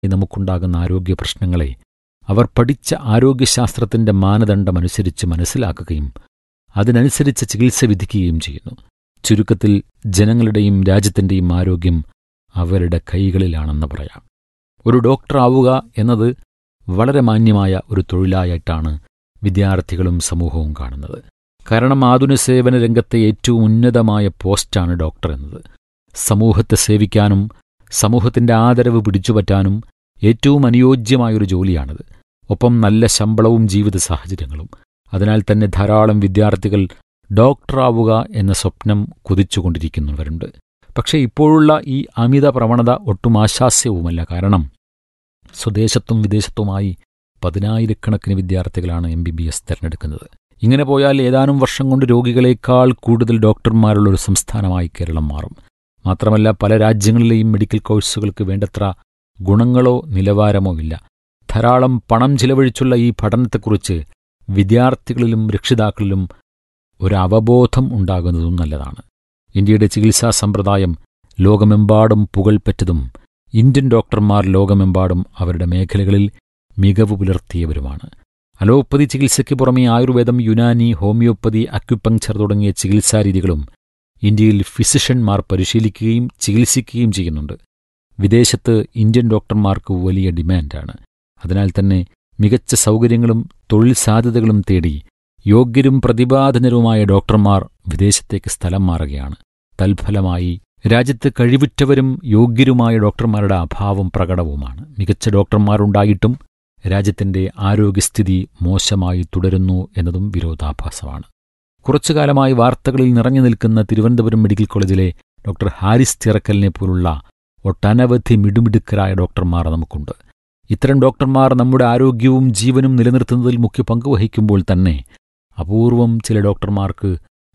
നമുക്കുണ്ടാകുന്ന ആരോഗ്യ പ്രശ്നങ്ങളെ അവർ പഠിച്ച ആരോഗ്യശാസ്ത്രത്തിന്റെ മാനദണ്ഡമനുസരിച്ച് മനസ്സിലാക്കുകയും അതിനനുസരിച്ച് ചികിത്സ വിധിക്കുകയും ചെയ്യുന്നു ചുരുക്കത്തിൽ ജനങ്ങളുടെയും രാജ്യത്തിന്റെയും ആരോഗ്യം അവരുടെ കൈകളിലാണെന്ന് പറയാം ഒരു ഡോക്ടർ ആവുക എന്നത് വളരെ മാന്യമായ ഒരു തൊഴിലായിട്ടാണ് വിദ്യാർത്ഥികളും സമൂഹവും കാണുന്നത് കാരണം ആതുര സേവന രംഗത്തെ ഏറ്റവും ഉന്നതമായ പോസ്റ്റാണ് ഡോക്ടർ എന്നത് സമൂഹത്തെ സേവിക്കാനും സമൂഹത്തിന്റെ ആദരവ് പിടിച്ചുപറ്റാനും ഏറ്റവും അനുയോജ്യമായൊരു ജോലിയാണിത് ഒപ്പം നല്ല ശമ്പളവും ജീവിത സാഹചര്യങ്ങളും അതിനാൽ തന്നെ ധാരാളം വിദ്യാർത്ഥികൾ ഡോക്ടറാവുക എന്ന സ്വപ്നം കുതിച്ചുകൊണ്ടിരിക്കുന്നവരുണ്ട് പക്ഷേ ഇപ്പോഴുള്ള ഈ അമിത പ്രവണത ഒട്ടും ആശാസ്യവുമല്ല കാരണം സ്വദേശത്തും വിദേശത്തുമായി പതിനായിരക്കണക്കിന് വിദ്യാർത്ഥികളാണ് എം ബി ബി എസ് തിരഞ്ഞെടുക്കുന്നത് ഇങ്ങനെ പോയാൽ ഏതാനും വർഷം കൊണ്ട് രോഗികളേക്കാൾ കൂടുതൽ ഡോക്ടർമാരുള്ള ഒരു സംസ്ഥാനമായി കേരളം മാറും മാത്രമല്ല പല രാജ്യങ്ങളിലെയും മെഡിക്കൽ കോഴ്സുകൾക്ക് വേണ്ടത്ര ഗുണങ്ങളോ നിലവാരമോ ഇല്ല ധാരാളം പണം ചിലവഴിച്ചുള്ള ഈ പഠനത്തെക്കുറിച്ച് വിദ്യാർത്ഥികളിലും രക്ഷിതാക്കളിലും ഒരു അവബോധം ഉണ്ടാകുന്നതും നല്ലതാണ് ഇന്ത്യയുടെ ചികിത്സാ സമ്പ്രദായം ലോകമെമ്പാടും പുകൾപ്പെറ്റതും ഇന്ത്യൻ ഡോക്ടർമാർ ലോകമെമ്പാടും അവരുടെ മേഖലകളിൽ മികവ് പുലർത്തിയവരുമാണ് അലോപ്പതി ചികിത്സയ്ക്ക് പുറമെ ആയുർവേദം യുനാനി ഹോമിയോപ്പതി അക്യുപങ്ചർ തുടങ്ങിയ ചികിത്സാരീതികളും ഇന്ത്യയിൽ ഫിസിഷ്യന്മാർ പരിശീലിക്കുകയും ചികിത്സിക്കുകയും ചെയ്യുന്നുണ്ട് വിദേശത്ത് ഇന്ത്യൻ ഡോക്ടർമാർക്ക് വലിയ ഡിമാൻഡാണ് അതിനാൽ തന്നെ മികച്ച സൗകര്യങ്ങളും തൊഴിൽ സാധ്യതകളും തേടി യോഗ്യരും പ്രതിഭാധനരുമായ ഡോക്ടർമാർ വിദേശത്തേക്ക് സ്ഥലം മാറുകയാണ് തൽഫലമായി രാജ്യത്ത് കഴിവുറ്റവരും യോഗ്യരുമായ ഡോക്ടർമാരുടെ അഭാവം പ്രകടവുമാണ് മികച്ച ഡോക്ടർമാരുണ്ടായിട്ടും രാജ്യത്തിന്റെ ആരോഗ്യസ്ഥിതി മോശമായി തുടരുന്നു എന്നതും വിരോധാഭാസമാണ് കുറച്ചുകാലമായി വാർത്തകളിൽ നിറഞ്ഞു നിൽക്കുന്ന തിരുവനന്തപുരം മെഡിക്കൽ കോളേജിലെ ഡോക്ടർ ഹാരിസ് തിറക്കലിനെ പോലുള്ള ഒട്ടനവധി മിടുമിടുക്കരായ ഡോക്ടർമാർ നമുക്കുണ്ട് ഇത്തരം ഡോക്ടർമാർ നമ്മുടെ ആരോഗ്യവും ജീവനും നിലനിർത്തുന്നതിൽ മുഖ്യ പങ്ക് വഹിക്കുമ്പോൾ തന്നെ അപൂർവം ചില ഡോക്ടർമാർക്ക്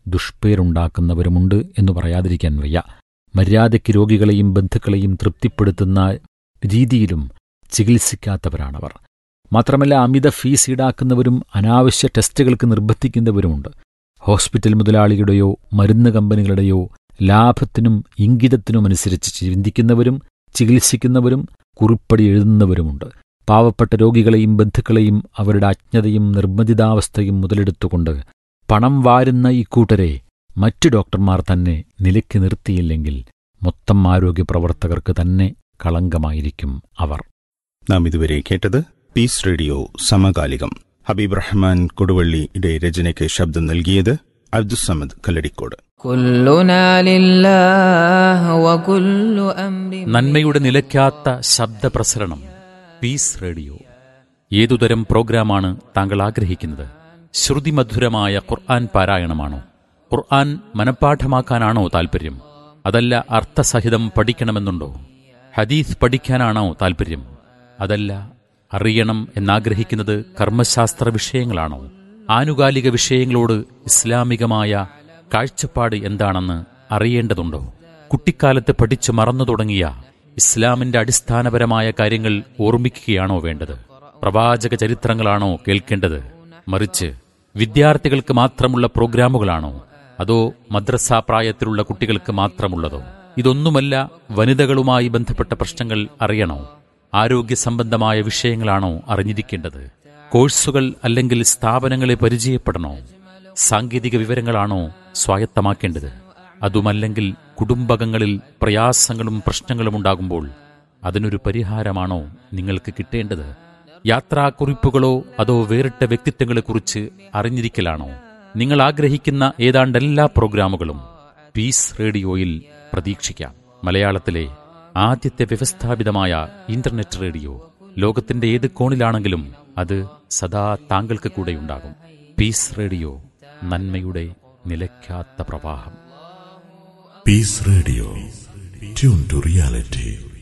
ദുഷ്പേരുണ്ടാക്കുന്നവരുമുണ്ട് എന്ന് പറയാതിരിക്കാൻ വയ്യ മര്യാദയ്ക്ക് രോഗികളെയും ബന്ധുക്കളെയും തൃപ്തിപ്പെടുത്തുന്ന രീതിയിലും ചികിത്സിക്കാത്തവരാണവർ മാത്രമല്ല അമിത ഫീസ് ഈടാക്കുന്നവരും അനാവശ്യ ടെസ്റ്റുകൾക്ക് നിർബന്ധിക്കുന്നവരുമുണ്ട് ഹോസ്പിറ്റൽ മുതലാളിയുടെയോ മരുന്ന് കമ്പനികളുടെയോ ലാഭത്തിനും ഇംഗിതത്തിനുമനുസരിച്ച് ചിന്തിക്കുന്നവരും ചികിത്സിക്കുന്നവരും കുറിപ്പടി എഴുതുന്നവരുമുണ്ട് പാവപ്പെട്ട രോഗികളെയും ബന്ധുക്കളെയും അവരുടെ അജ്ഞതയും നിർബന്ധിതാവസ്ഥയും മുതലെടുത്തുകൊണ്ട് പണം വാരുന്ന ഇക്കൂട്ടരെ മറ്റു ഡോക്ടർമാർ തന്നെ നിലയ്ക്ക് നിർത്തിയില്ലെങ്കിൽ മൊത്തം ആരോഗ്യ പ്രവർത്തകർക്ക് തന്നെ കളങ്കമായിരിക്കും അവർ നാം ഇതുവരെ കേട്ടത് പീസ് റേഡിയോ സമകാലികം ഹബീബ് റഹ്മാൻ കൊടുവള്ളിയുടെ രചനയ്ക്ക് ശബ്ദം നൽകിയത് അബ്ദുസമദ് കല്ലടിക്കോട് كلنا لله وكل أمر നന്മയുടെ നിലയ്ക്കാത്ത ശബ്ദപ്രസരണം പീസ് റേഡിയോ ഏതുതരം പ്രോഗ്രാമാണ് താങ്കൾ ആഗ്രഹിക്കുന്നത് ശ്രുതിമധുരമായ ഖുർആൻ പാരായണമാണോ ഖുർആൻ മനഃപ്പാഠമാക്കാനാണോ താൽപ്പര്യം അതല്ല അർത്ഥസഹിതം പഠിക്കണമെന്നുണ്ടോ ഹദീസ് പഠിക്കാനാണോ താൽപ്പര്യം അതല്ല അറിയണം എന്നാഗ്രഹിക്കുന്നത് കർമ്മശാസ്ത്ര വിഷയങ്ങളാണോ ആനുകാലിക വിഷയങ്ങളോട് ഇസ്ലാമികമായ കാഴ്ചപ്പാട് എന്താണെന്ന് അറിയേണ്ടതുണ്ടോ കുട്ടിക്കാലത്ത് പഠിച്ചു മറന്നു തുടങ്ങിയ ഇസ്ലാമിന്റെ അടിസ്ഥാനപരമായ കാര്യങ്ങൾ ഓർമ്മിക്കുകയാണോ വേണ്ടത് പ്രവാചക ചരിത്രങ്ങളാണോ കേൾക്കേണ്ടത് മറിച്ച് വിദ്യാർത്ഥികൾക്ക് മാത്രമുള്ള പ്രോഗ്രാമുകളാണോ അതോ മദ്രസ പ്രായത്തിലുള്ള കുട്ടികൾക്ക് മാത്രമുള്ളതോ ഇതൊന്നുമല്ല വനിതകളുമായി ബന്ധപ്പെട്ട പ്രശ്നങ്ങൾ അറിയണോ ആരോഗ്യ സംബന്ധമായ വിഷയങ്ങളാണോ അറിഞ്ഞിരിക്കേണ്ടത് കോഴ്സുകൾ അല്ലെങ്കിൽ സ്ഥാപനങ്ങളെ പരിചയപ്പെടണോ സാങ്കേതിക വിവരങ്ങളാണോ സ്വായത്തമാക്കേണ്ടത് അതുമല്ലെങ്കിൽ കുടുംബകങ്ങളിൽ പ്രയാസങ്ങളും പ്രശ്നങ്ങളും ഉണ്ടാകുമ്പോൾ അതിനൊരു പരിഹാരമാണോ നിങ്ങൾക്ക് കിട്ടേണ്ടത് യാത്രാക്കുറിപ്പുകളോ അതോ വേറിട്ട വ്യക്തിത്വങ്ങളെക്കുറിച്ച് അറിഞ്ഞിരിക്കലാണോ നിങ്ങൾ ആഗ്രഹിക്കുന്ന ഏതാണ്ട് എല്ലാ പ്രോഗ്രാമുകളും പീസ് റേഡിയോയിൽ പ്രതീക്ഷിക്കാം മലയാളത്തിലെ ആദ്യത്തെ വ്യവസ്ഥാപിതമായ ഇന്റർനെറ്റ് റേഡിയോ ലോകത്തിന്റെ ഏത് കോണിലാണെങ്കിലും അത് സദാ താങ്കൾക്ക് കൂടെയുണ്ടാകും പീസ് റേഡിയോ നന്മയുടെ നിലയ്ക്കാത്ത പ്രവാഹം Peace Radio. Tune to reality.